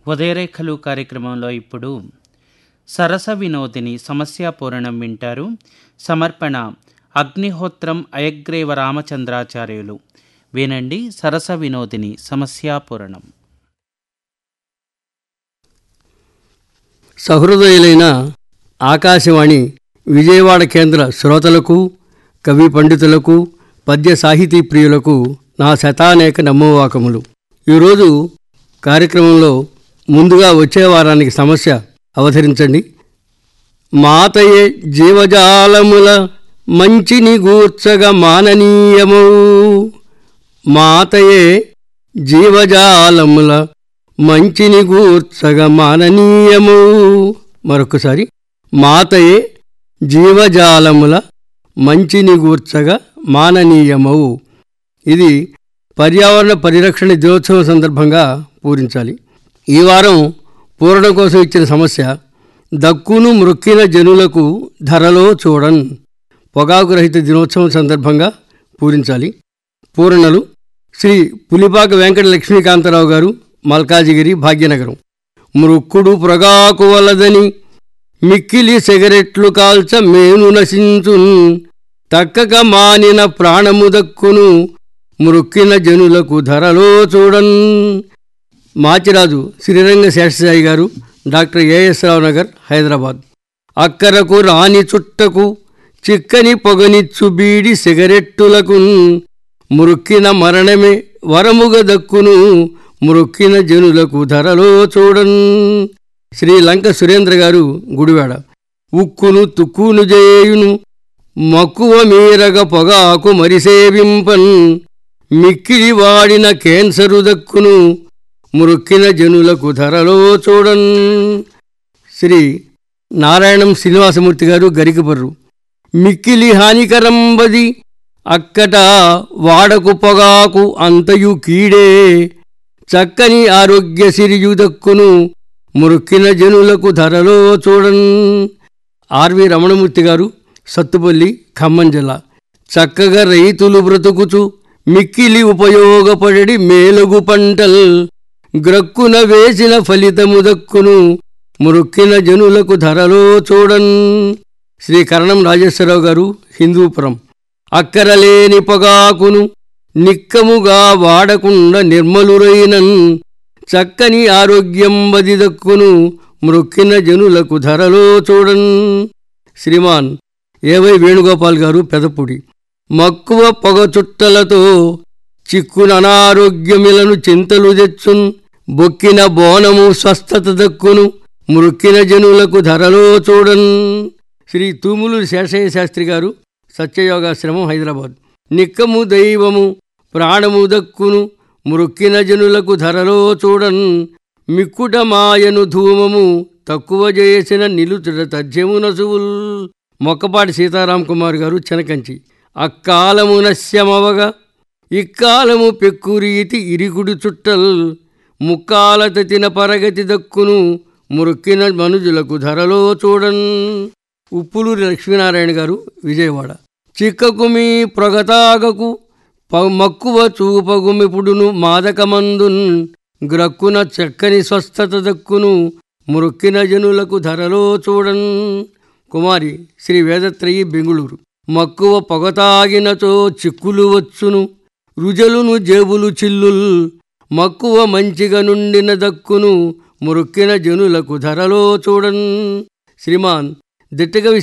ఉదయరేఖలు కార్యక్రమంలో ఇప్పుడు సరస వినోదిని సమస్యాపూరణం వింటారు సమర్పణ అగ్నిహోత్రం అయగ్రేవ రామచంద్రాచార్యులు వినండి సరస వినోదిని సమస్యాపూరణం సహృదయులైన ఆకాశవాణి విజయవాడ కేంద్ర శ్రోతలకు కవి పండితులకు పద్య సాహితీ ప్రియులకు నా శతానేక నమ్మవాకములు ఈరోజు కార్యక్రమంలో ముందుగా వచ్చే వారానికి సమస్య అవతరించండి మాతయే జీవజాలముల మంచిని గూర్చగా మాననీయము మాతయే జీవజాలముల మంచిని గూర్చగా మాననీయము మరొకసారి మాతయే జీవజాలముల మంచిని గూర్చగా మాననీయమవు ఇది పర్యావరణ పరిరక్షణ దినోత్సవం సందర్భంగా పూరించాలి ఈ వారం పూరణ కోసం ఇచ్చిన సమస్య దక్కును మృక్కిన జనులకు ధరలో చూడన్ పొగాకు రహిత దినోత్సవం సందర్భంగా పూరించాలి పూరణలు శ్రీ పులిపాక వెంకట లక్ష్మీకాంతరావు గారు మల్కాజిగిరి భాగ్యనగరం మృక్కుడు పొగాకు వలదని మిక్కిలి సిగరెట్లు కాల్చ మేను నశించున్ తక్కక మానిన ప్రాణము దక్కును మృక్కిన జనులకు ధరలో చూడన్ మాచిరాజు శ్రీరంగ శేషసాయి గారు డాక్టర్ ఏఎస్ రావు నగర్ హైదరాబాద్ అక్కరకు రాని చుట్టకు చిక్కని పొగనిచ్చు బీడి సిగరెట్టులకు మురుక్కిన మరణమే వరముగ దక్కును మురుక్కిన జనులకు ధరలో చూడన్ శ్రీలంక సురేంద్ర గారు గుడివాడ ఉక్కును తుక్కును చేయును మక్కువ మీరగ పొగాకు మరిసేవింపన్ మిక్కిలి వాడిన కేన్సరు దక్కును మురుక్కిన జనులకు ధరలో చూడన్ శ్రీ నారాయణం శ్రీనివాసమూర్తి గారు గరికబర్రు మిక్కిలి హానికరంబది అక్కట వాడకు పొగాకు అంతయు కీడే చక్కని ఆరోగ్య సిరియు దక్కును మురుక్కిన జనులకు ధరలో చూడన్ ఆర్వి రమణమూర్తి గారు సత్తుపల్లి ఖమ్మం జిల్లా చక్కగా రైతులు బ్రతుకుచు మిక్కిలి ఉపయోగపడడి మేలుగు పంటల్ గ్రక్కున వేసిన ఫలితము దక్కును మురుక్కిన జనులకు ధరలో చూడన్ శ్రీ కరణం రాజేశ్వరరావు గారు హిందూపురం అక్కరలేని పొగాకును నిక్కముగా వాడకుండా నిర్మలురైనన్ చక్కని ఆరోగ్యం బది దక్కును మృక్కిన జనులకు ధరలో చూడన్ శ్రీమాన్ ఏవై వేణుగోపాల్ గారు పెదపుడి మక్కువ పొగ చుట్టలతో చిక్కున అనారోగ్యమిలను చింతలు తెచ్చున్ బొక్కిన బోనము స్వస్థత దక్కును మృక్కిన జనులకు ధరలో చూడన్ శ్రీ తూములు శేషయ్య శాస్త్రి గారు సత్యయోగాశ్రమం హైదరాబాద్ నిక్కము దైవము ప్రాణము దక్కును మృక్కిన జనులకు ధరలో చూడన్ మిక్కుట మాయను ధూమము తక్కువ చేసిన నిలుచుట తథ్యము నసువుల్ మొక్కపాటి సీతారాం కుమార్ గారు చెనకంచి అక్కాలము నశ్యమవగా ఇక్కాలము పెక్కురీతి ఇరిగుడు చుట్టల్ ముక్కాల తతిన పరగతి దక్కును మురుక్కిన మనుజులకు ధరలో చూడన్ ఉప్పులూరి లక్ష్మీనారాయణ గారు విజయవాడ చిక్కకుమి ప్రగతాగకు ప- మక్కువ చూపగుమిపుడును మాదకమందున్ గ్రక్కున చక్కని స్వస్థత దక్కును మురుక్కిన జనులకు ధరలో చూడన్ కుమారి శ్రీ వేదత్రయి బెంగుళూరు మక్కువ పొగతాగినచో చిక్కులు వచ్చును రుజలును జేబులు చిల్లుల్ మక్కువ మంచిగా నుండిన దక్కును మురుక్కిన జనులకు ధరలో చూడన్ శ్రీమాన్ దిట్టకవి